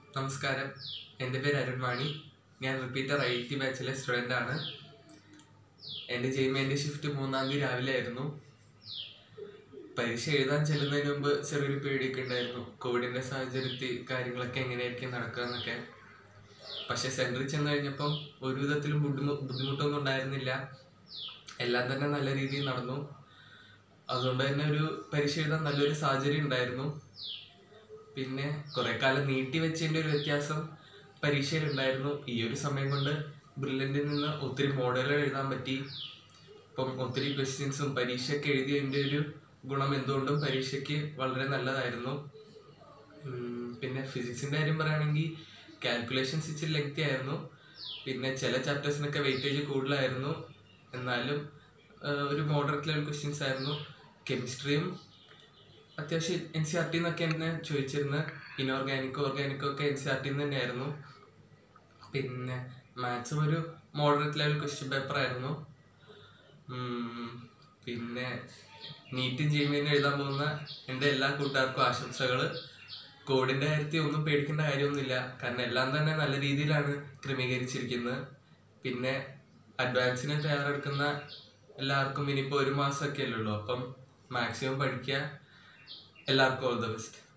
നമസ്കാരം എൻ്റെ പേര് അരുൺ വാണി ഞാൻ റിപ്പീറ്റർ ഐ ടി ബാച്ചിലെ സ്റ്റുഡൻ്റ് ആണ് എൻ്റെ ജെയ്മേൻ്റെ ഷിഫ്റ്റ് മൂന്നാം തീയതി രാവിലെ ആയിരുന്നു പരീക്ഷ എഴുതാൻ ചെല്ലുന്നതിന് മുമ്പ് ചെറിയൊരു പേടിയൊക്കെ ഉണ്ടായിരുന്നു കോവിഡിൻ്റെ സാഹചര്യത്തിൽ കാര്യങ്ങളൊക്കെ എങ്ങനെയായിരിക്കും നടക്കുക എന്നൊക്കെ പക്ഷെ സെൻറ്ററിൽ ചെന്ന് കഴിഞ്ഞപ്പം ഒരു വിധത്തിലും ബുദ്ധിമു ബുദ്ധിമുട്ടൊന്നും ഉണ്ടായിരുന്നില്ല എല്ലാം തന്നെ നല്ല രീതിയിൽ നടന്നു അതുകൊണ്ട് തന്നെ ഒരു പരീക്ഷ എഴുതാൻ നല്ലൊരു സാഹചര്യം ഉണ്ടായിരുന്നു പിന്നെ കുറെ കാലം നീട്ടി വെച്ചതിൻ്റെ ഒരു വ്യത്യാസം പരീക്ഷയിലുണ്ടായിരുന്നു ഈ ഒരു സമയം കൊണ്ട് ബ്രില്യൻറ്റിൽ നിന്ന് ഒത്തിരി മോഡലുകൾ എഴുതാൻ പറ്റി ഇപ്പം ഒത്തിരി ക്വസ്റ്റ്യൻസും പരീക്ഷയൊക്കെ എഴുതിയതിൻ്റെ ഒരു ഗുണം എന്തുകൊണ്ടും പരീക്ഷയ്ക്ക് വളരെ നല്ലതായിരുന്നു ഉം, പിന്നെ ഫിസിക്സിൻ്റെ കാര്യം പറയുകയാണെങ്കിൽ കാൽക്കുലേഷൻസ് ഇച്ചിരി ലെങ്തി ആയിരുന്നു പിന്നെ ചില ചാപ്റ്റേഴ്സിനൊക്കെ വെയിറ്റേജ് കൂടുതലായിരുന്നു എന്നാലും ആ, ഒരു മോഡറേറ്റ് ലെവൽ ക്വസ്റ്റ്യൻസ് ആയിരുന്നു കെമിസ്ട്രിയും അത്യാവശ്യം എൻ സി ആർ ടി എന്നൊക്കെ എന്നെ ചോദിച്ചിരുന്നത് ഇനോർഗാനിക്കോ ഓർഗാനിക്കോ ഒക്കെ എൻ സി ആർ ടി തന്നെയായിരുന്നു പിന്നെ മാത്സും ഒരു മോഡറേറ്റ് ലെവൽ ക്വസ്റ്റ്യൻ പേപ്പർ ആയിരുന്നു ഉം, പിന്നെ നീറ്റും ജിമെയിലും എഴുതാൻ പോകുന്ന എൻ്റെ എല്ലാ കൂട്ടുകാർക്കും ആശംസകൾ കോഡിൻ്റെ കാര്യത്തിൽ ഒന്നും പേടിക്കേണ്ട കാര്യമൊന്നുമില്ല കാരണം എല്ലാം തന്നെ നല്ല രീതിയിലാണ് ക്രമീകരിച്ചിരിക്കുന്നത് പിന്നെ അഡ്വാൻസിന് തയ്യാറെടുക്കുന്ന എല്ലാവർക്കും ഇനിയിപ്പോൾ ഒരു മാസമൊക്കെ അല്ലേ ഉള്ളൂ അപ്പം മാക്സിമം പഠിക്കുക എല്ലാവർക്കും ഓൾ ദ ബെസ്റ്റ്